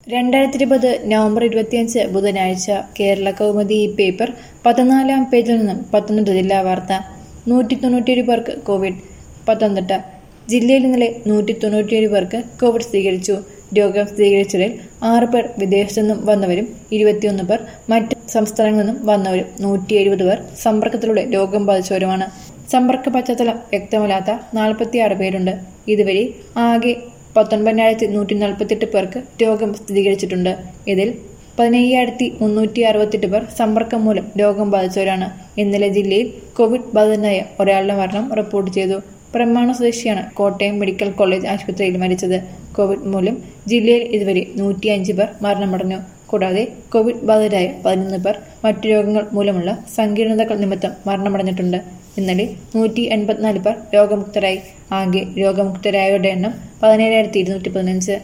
രണ്ടായിരത്തി ഇരുപത് നവംബർ ഇരുപത്തിയഞ്ച് ബുധനാഴ്ച കേരള കൗമുദി ഈ പേപ്പർ പതിനാലാം പേജിൽ നിന്നും പത്തനംതിട്ട ജില്ലാ വാർത്ത നൂറ്റി തൊണ്ണൂറ്റിയേഴ് പേർക്ക് കോവിഡ് പത്തനംതിട്ട ജില്ലയിൽ ഇന്നലെ നൂറ്റി തൊണ്ണൂറ്റിയേഴ് പേർക്ക് കോവിഡ് സ്ഥിരീകരിച്ചു രോഗം സ്ഥിരീകരിച്ചതിൽ ആറ് പേർ വിദേശത്തു നിന്നും വന്നവരും ഇരുപത്തിയൊന്ന് പേർ മറ്റ് സംസ്ഥാനങ്ങളിൽ നിന്നും വന്നവരും നൂറ്റി എഴുപത് പേർ സമ്പർക്കത്തിലൂടെ രോഗം ബാധിച്ചവരുമാണ് സമ്പർക്ക പശ്ചാത്തലം വ്യക്തമല്ലാത്ത നാൽപ്പത്തിയാറ് പേരുണ്ട് ഇതുവരെ ആകെ പത്തൊൻപതിനായിരത്തി നൂറ്റി നാൽപ്പത്തെട്ട് പേർക്ക് രോഗം സ്ഥിരീകരിച്ചിട്ടുണ്ട് ഇതിൽ പതിനയ്യായിരത്തി മുന്നൂറ്റി അറുപത്തെട്ട് പേർ സമ്പർക്കം മൂലം രോഗം ബാധിച്ചവരാണ് ഇന്നലെ ജില്ലയിൽ കോവിഡ് ബാധിതനായ ഒരാളുടെ മരണം റിപ്പോർട്ട് ചെയ്തു പ്രമാണ സ്വദേശിയാണ് കോട്ടയം മെഡിക്കൽ കോളേജ് ആശുപത്രിയിൽ മരിച്ചത് കോവിഡ് മൂലം ജില്ലയിൽ ഇതുവരെ നൂറ്റിയഞ്ച് പേർ മരണമടഞ്ഞു കൂടാതെ കോവിഡ് ബാധിതരായ പതിനൊന്ന് പേർ മറ്റു രോഗങ്ങൾ മൂലമുള്ള സങ്കീർണതകൾ നിമിത്തം മരണമടഞ്ഞിട്ടുണ്ട് ഇന്നലെ നൂറ്റി എൺപത്തിനാല് പേർ രോഗമുക്തരായി ആകെ രോഗമുക്തരായവരുടെ എണ്ണം പതിനേഴായിരത്തി ഇരുന്നൂറ്റി പതിനഞ്ച്